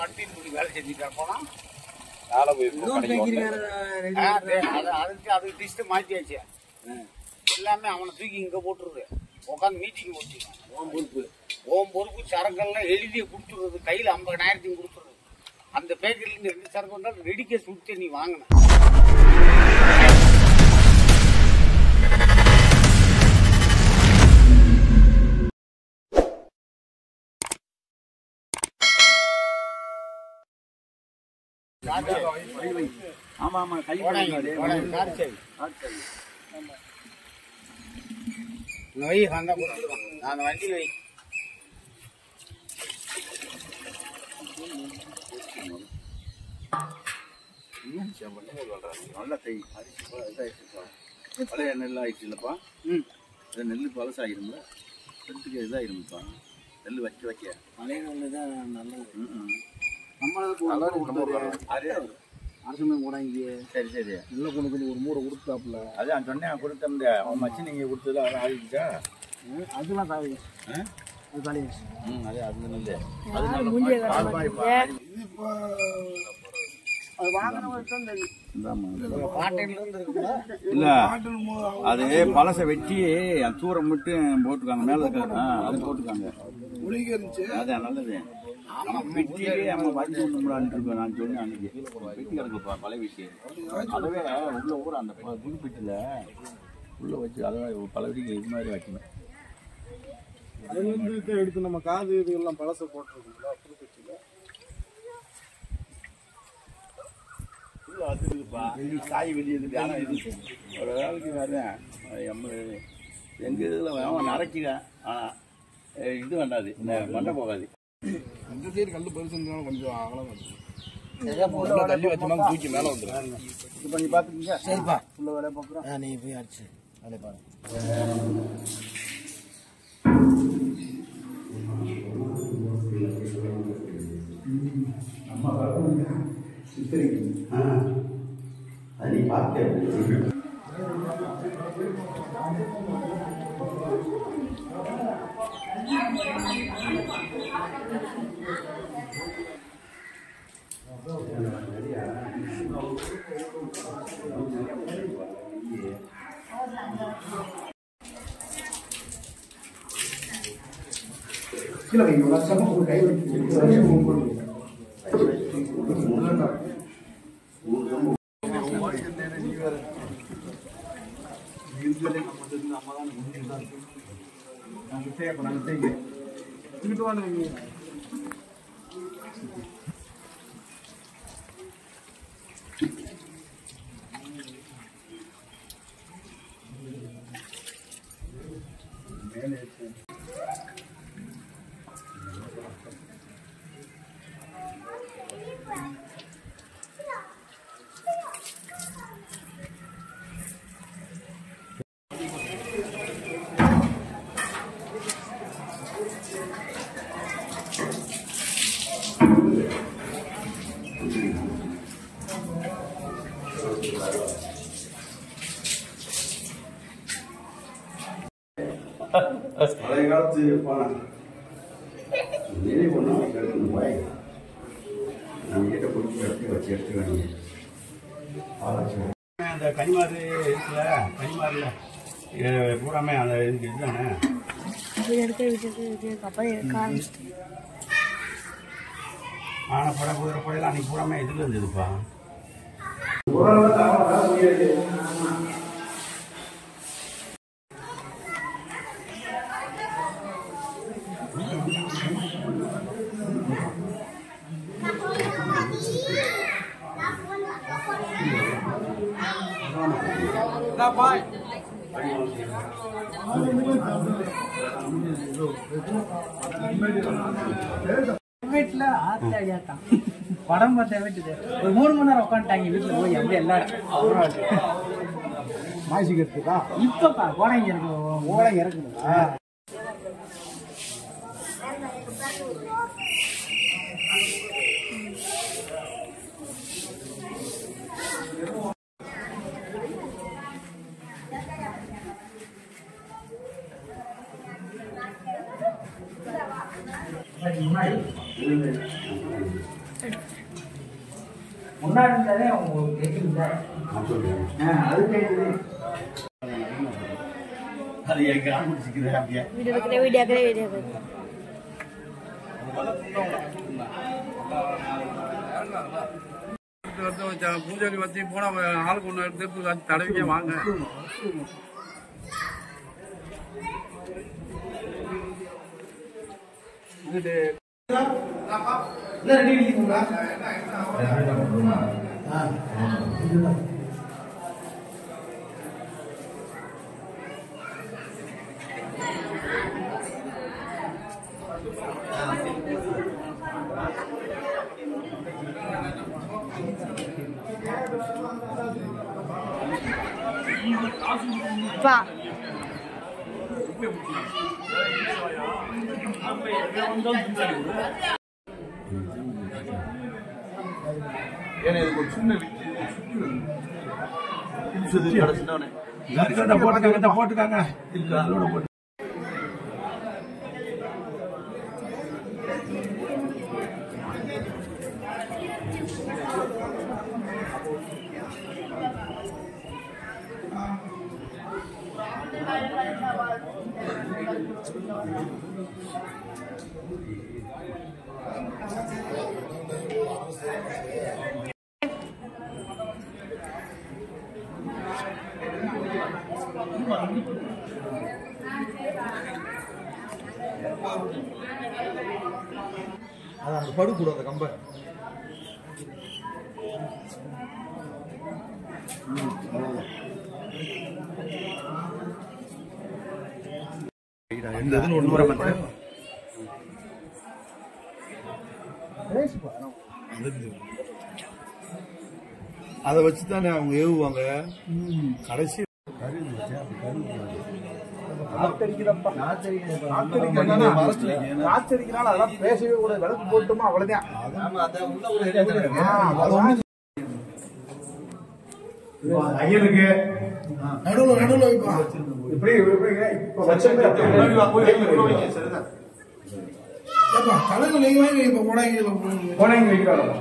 வண்டியில் இப்படி வேலை செஞ்சுட்டு போனோம் நாளை போய் இப்போ கடைக்கு வந்தேன். அதுக்கு அதுக்கு டிஸ்ட் மாற்றியாச்சு எல்லாமே அவனை தூக்கி இங்க போட்டுருது உட்காந்து மீட்டிங் போட்டுருக்கான் ஓம் பொறுப்பு ஓம் பொறுப்பு சரக்கெல்லாம் எழுதி கொடுத்துருது கையில் ஐம்பதாயிரத்தையும் கொடுத்துருது அந்த பேக்கரில இருந்து ரெண்டு சரக்கு வந்தால் ரெடி கேஸ் கொடுத்து நீ வாங்கின ஆமா ஆமா கை நோய் வந்தா கொடுத்துருவான் நான் வண்டியில் வை நல்ல கை பழைய நெல் ஆயிடுச்சு இல்லப்பா ம் இது நெல் பழசாயிரும்ல செத்துக்கு இதாயிரும்ப்பா நெல் வைக்க வைக்க பழைய நல்லது தான் நல்லது ம், ம். அது அரசுமே கூட இங்கே சரி சரி உள்ள கொண்டு போய் ஒரு மூடை கொடுத்தாப்புல அதான் சொன்னேன் கொடுத்தேன் அவன் மச்சி நீங்க கொடுத்தது அது ஆயிடுச்சா அதெல்லாம் தாவி ஆ? அது தாலி ம் அது அது நெல் அது நல்ல பால் பால் பால் அது வாங்கினவங்க தான் தெரியும் இந்தாம்மா. பாட்டையில இருந்து இருக்குல்ல இல்ல அது பழச வெட்டி அந்த தூரம் மட்டும் போட்டுருக்காங்க மேல இருக்க ஆ, அது போட்டுருக்காங்க அதான் நல்லது ஆமா வெட்டியே நம்ம வச்சு விடணும்லான்னு இருக்கோம் நான் சொன்னேன் அன்னைக்கு வெட்டி கிடக்குப்பா பழைய வெட்டி அதுவே உள்ள ஊற அந்த ப- புது பெட்டில உள்ள வச்சு அதை பல வெடிக்கு இது மாதிரி வைக்கணும் அதுல இருந்து இதை எடுத்து நம்ம காது இது எல்லாம் பழச போட்டிருக்கோம்ல புது கட்சியில உள்ள அது இருக்குப்பா வெளியே காய் வெளியே இருக்குது ஆனால் இது ஒரு வேலைக்கு வரேன் எம்ம எங்கள் இதில் அவன் நரைச்சிக்க ஆனால் இது வேண்டாது இந்த மண்டை போகாது இந்த சைடு கல்லு பெருசுனாலும் கொஞ்சம் அகலம் வந்து தள்ளி வச்சோம்னா தூக்கி மேல வந்துடும் இப்போ நீ பார்த்துக்கீங்க சரிப்பா உள்ள வேலையை பார்க்குறோம் நீ போய் அடிச்சு வேலையை பாரு அது நீ பார்த்து கீழே வைங்க வருஷம் ஒரு கை வச்சு இங்கிட்டு வாங்க நீங்க பழைய காலத்து பணம் நினைவு ஒன்றா எடுக்கணும் போய் நம்ம கிட்ட பிடிச்சி எடுத்து வச்சு எடுத்து வேணுங்க அந்த கனிமாறு இருக்குல்ல கனிமாறுல பூராமே அந்த இதுக்கு இதுதானே அப்படி எடுக்க விட்டுட்டு இதுக்கு அப்புறம் எடுக்க ஆரம்பிச்சிட்டேன் ஆனை படம் குதிரை படையில அன்னைக்கு பூராமே இதுல இருந்ததுப்பா வீட்டுல ஆத்து ஐயாத்தான் படம் பார்த்த வீட்டுது ஒரு மூணு மணி நேரம் உட்காந்துட்டாங்க வீட்டுல போய் அப்படியே எல்லாரும் மாசிக்கிறதுக்கா இப்பப்பா கோடைங்க இருக்கு ஓலை இறக்குதா முன்னாடி இருந்தாலே உங்களுக்கு தெரியும்ல ஆ, அது தெரியுது அது எங்க ஆரம்பிச்சுக்கிறேன் அப்படியே வீடியோ எடுக்கிறேன் வீடியோ எடுக்கிறேன் வீடியோ எடுக்கிறேன் பூஜைக்கு வச்சு போனா ஆளுக்கு ஒன்று எடுத்து தடவிக்க வாங்க வா ஏன்னா இதுக்கு ஒரு சின்ன போட்டுக்காங்க போட்டுக்காங்க அதான் படுக்கூடாது அந்த கம்பை எந்த இதுன்னு ஒன்று வர மாட்டேன் அதை வச்சு தானே அவங்க ஏவுவாங்க கடைசி காத்தடிக்கிறால அதெல்லாம் பேசவே கூடாது விளக்கு போட்டுமா அவ்வளவுதான் ஐயனுக்கு நடுவில் நடுவில் வைப்பா இப்படி இப்படி இப்ப வச்சது ஏப்பா தலையில நீங்க வாங்கி இப்ப போடாங்க போனீங்க வைக்கிறாங்க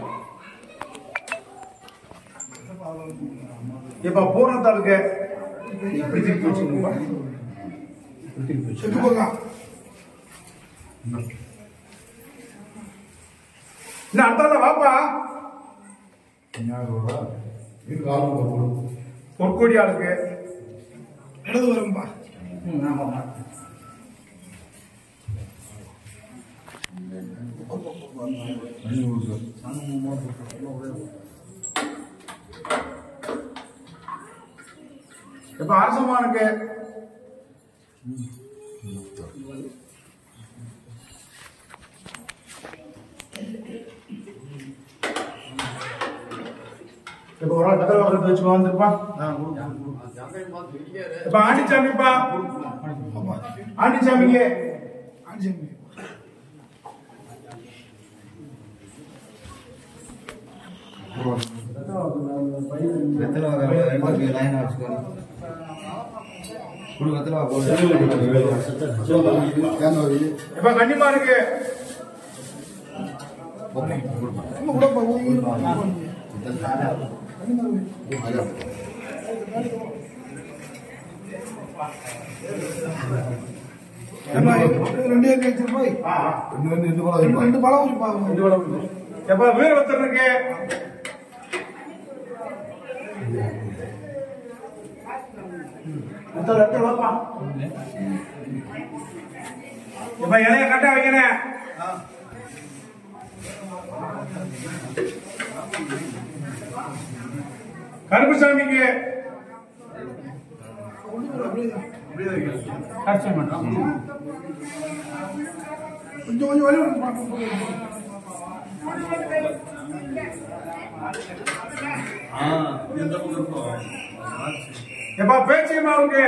இப்ப பூர்ணத்தாளுக்கு இப்படி திருப்பி வச்சுக்கோங்க செத்து போங்க இன்னும் அடுத்தால வாப்பா பொற்கொடி ஆளுக்கு இடது வரம்பா இப்ப அரசமானுக்கு இப்ப ஒரு ஆள் கதவை பக்கத்துல வச்சுக்கோ வந்துருப்பா இப்ப ஆண்டிச்சாமிப்பா ஆண்டிச்சாமிக்கு ஆஞ்சியம்மி இப்ப கன்னிமாருக்கு இன்னும் கூட போய் ஏம்மா, இது ரெண்டு ஏக்கர் வச்சிருப்பா ரெண்டு ரெண்டு பழம் வச்சிருப்பா எப்ப வீரபத்திரனுக்கு மொத்தம் ரெண்டு வாப்பா. எப்ப இலைய கட்ட வைக்கிறேன் கருப்புசாமிக்கு கருச்சாமி மட்டும். கொஞ்சம் கொஞ்சம் வழி விட்டு பார்ப்போம் எப்ப பேச்சியம்மாவுக்கு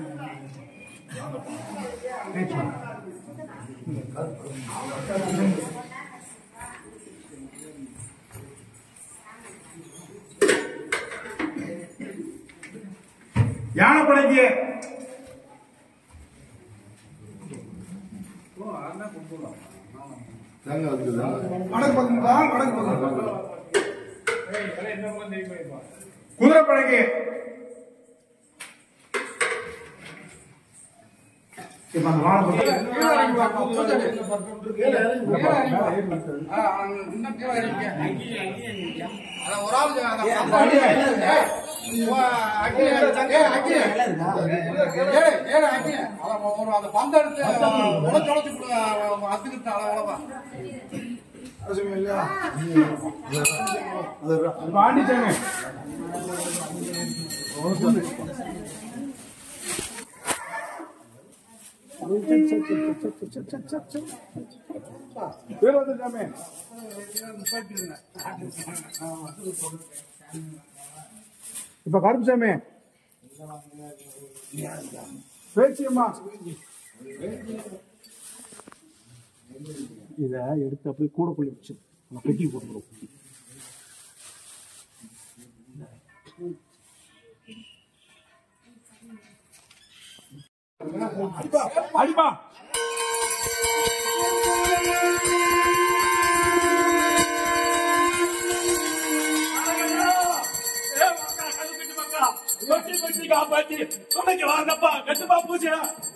யானைப்படைக்கு வடக்கு பக்கம் தான் வடக்கு பக்கம் குதிரைப்படைக்கு இப்ப அந்த வாழை அந்த பந்த எடுத்து உடச்சு உடச்சு அத்துக்கிட்டு அளவா பாண்டிச்சாங்க பேர் வந்துருக்காமே இப்ப கருப்புசாமி பேச்சியம்மா இத எடுத்து அப்படியே கூட போய் வச்சு நம்ம பெட்டி போட்டுக்கிறோம் அடிப்பா காப்பாத்தி உனக்கு வாங்கப்பா கட்டுப்பா பூஜை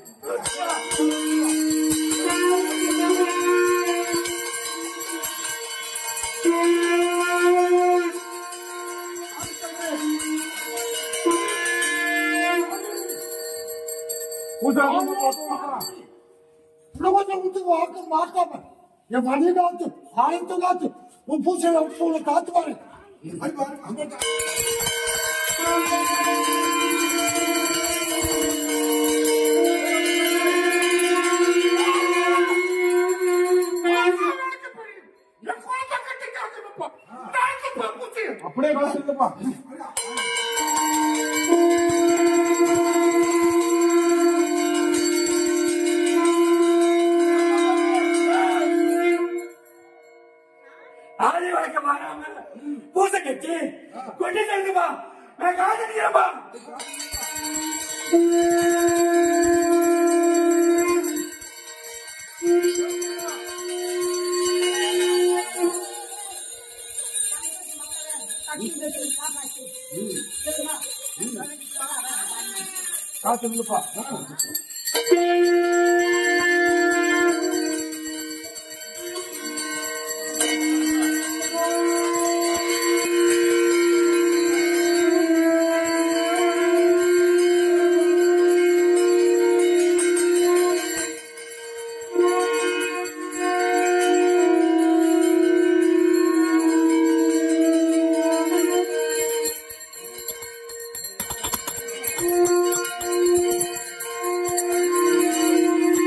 பூஜா இன்னும் கொஞ்சம் விட்டு வாக்கு மாட்டாம என் மணி காத்து ஆயிரத்து காத்து உன் பூசை உங்களை காத்து பாரு அது பாரு, அங்க கா- அப்படியே கலந்துப்பா ஆதி வழக்கம் மாறாம பூசை கட்டி கொண்டு செல்லுமா நான் காதலிக்கிறப்பா காத்து நில்லுப்பா ஆ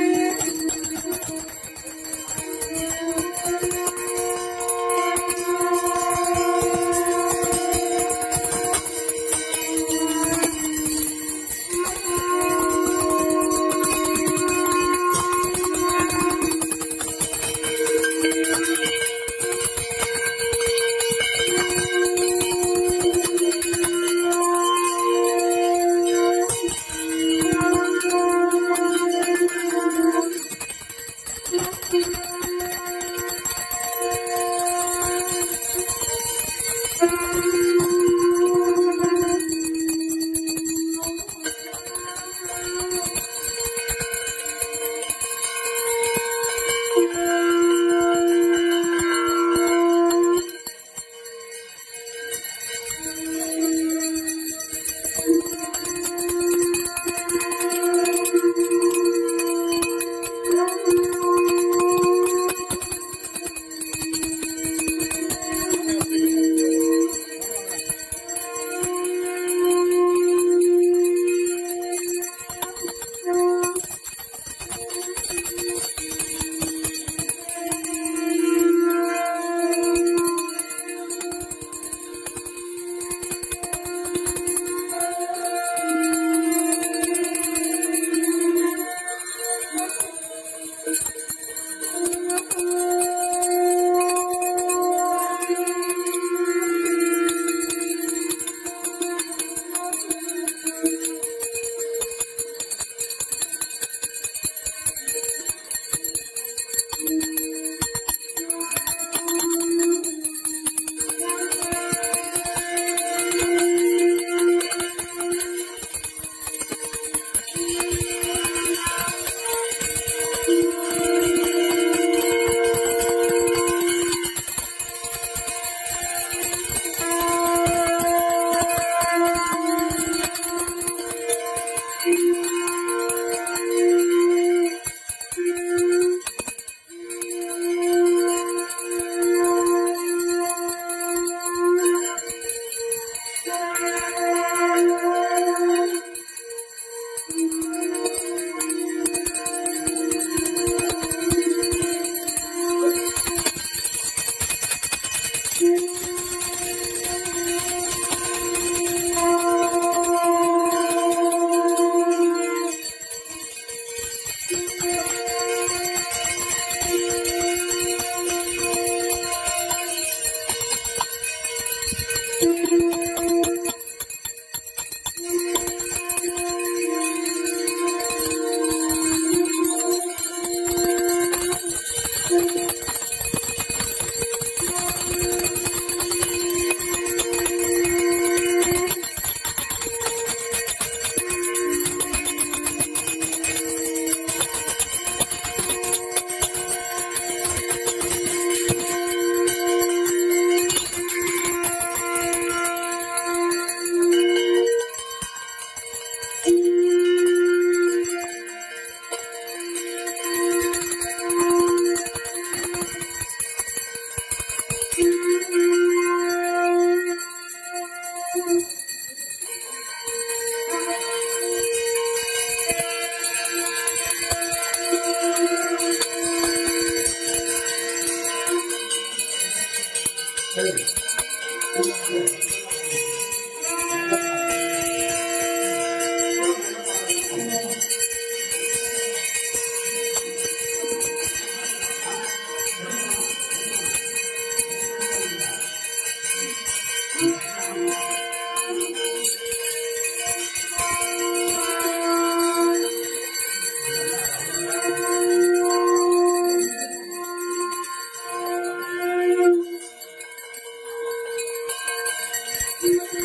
Thank